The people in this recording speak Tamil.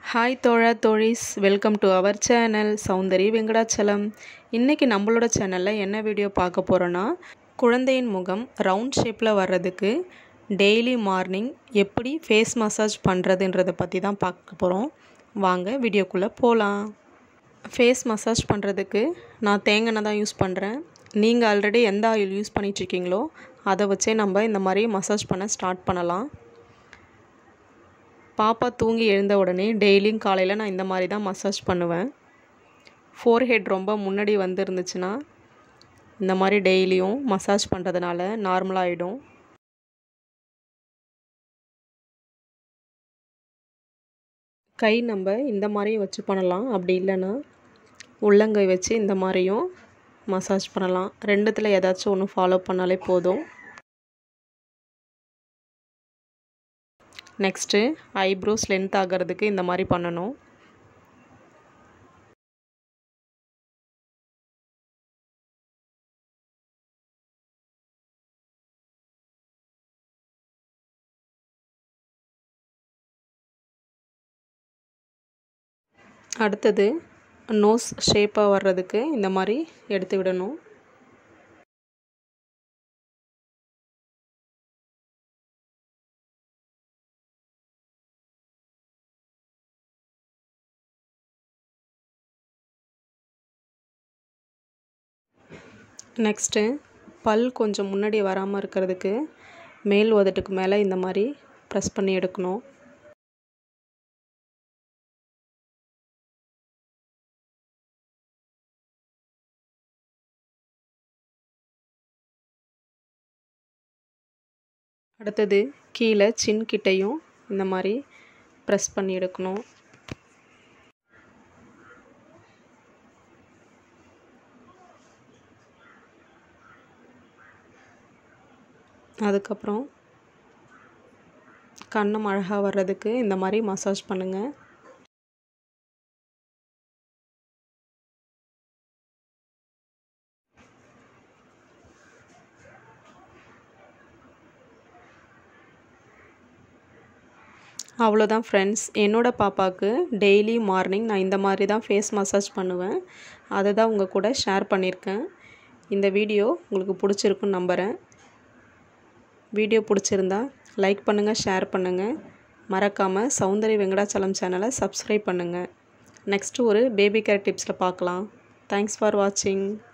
ஹாய் தோழா தோழிஸ் welcome to our channel Soundari Venkatachalam இன்றைக்கி நம்மளோட சேனலில் என்ன வீடியோ பார்க்க போகிறோன்னா குழந்தையின் முகம் ரவுண்ட் ஷேப்பில் வர்றதுக்கு டெய்லி மார்னிங் எப்படி ஃபேஸ் மசாஜ் பண்ணுறதுன்றதை பற்றி தான் பார்க்க போகிறோம் வாங்க வீடியோக்குள்ளே போகலாம் ஃபேஸ் மசாஜ் பண்ணுறதுக்கு நான் தேங்காய் எண்ணெய் தான் யூஸ் பண்ணுறேன் நீங்கள் ஆல்ரெடி எந்த ஆயில் யூஸ் பண்ணிகிட்ருக்கீங்களோ அதை வச்சே நம்ம இந்த மாதிரி மசாஜ் பண்ண ஸ்டார்ட் பண்ணலாம் பாப்பா தூங்கி எழுந்த உடனே டெய்லியும் காலையில் நான் இந்த மாதிரி தான் மசாஜ் பண்ணுவேன் ஃபோர் ஹெட் ரொம்ப முன்னாடி வந்துருந்துச்சுன்னா இந்த மாதிரி டெய்லியும் மசாஜ் பண்ணுறதுனால நார்மலாகிடும் கை நம்ம இந்த மாதிரியும் வச்சு பண்ணலாம் அப்படி இல்லைன்னா உள்ளங்கை வச்சு இந்த மாதிரியும் மசாஜ் பண்ணலாம் ரெண்டுத்தில் ஏதாச்சும் ஒன்று ஃபாலோ பண்ணாலே போதும் நெக்ஸ்ட்டு ஐப்ரோஸ் லென்த் ஆகிறதுக்கு இந்த மாதிரி பண்ணணும் அடுத்தது நோஸ் ஷேப்பாக வர்றதுக்கு இந்த மாதிரி எடுத்து விடணும் நெக்ஸ்ட்டு பல் கொஞ்சம் முன்னாடி வராமல் இருக்கிறதுக்கு மேல் உதட்டுக்கு மேலே இந்த மாதிரி ப்ரெஸ் பண்ணி எடுக்கணும் அடுத்தது கீழே சின் கிட்டையும் இந்த மாதிரி ப்ரெஸ் பண்ணி எடுக்கணும் அதுக்கப்புறம் கண்ணம் அழகாக வர்றதுக்கு இந்த மாதிரி மசாஜ் பண்ணுங்கள் அவ்வளோதான் ஃப்ரெண்ட்ஸ் என்னோடய பாப்பாவுக்கு டெய்லி மார்னிங் நான் இந்த மாதிரி தான் ஃபேஸ் மசாஜ் பண்ணுவேன் அதை தான் உங்கள் கூட ஷேர் பண்ணியிருக்கேன் இந்த வீடியோ உங்களுக்கு பிடிச்சிருக்குன்னு நம்புகிறேன் வீடியோ பிடிச்சிருந்தா லைக் பண்ணுங்கள் ஷேர் பண்ணுங்கள் மறக்காமல் சௌந்தரி வெங்கடாச்சலம் சேனலை சப்ஸ்கிரைப் பண்ணுங்கள் நெக்ஸ்ட்டு ஒரு பேபி கேர் டிப்ஸில் பார்க்கலாம் தேங்க்ஸ் ஃபார் வாட்சிங்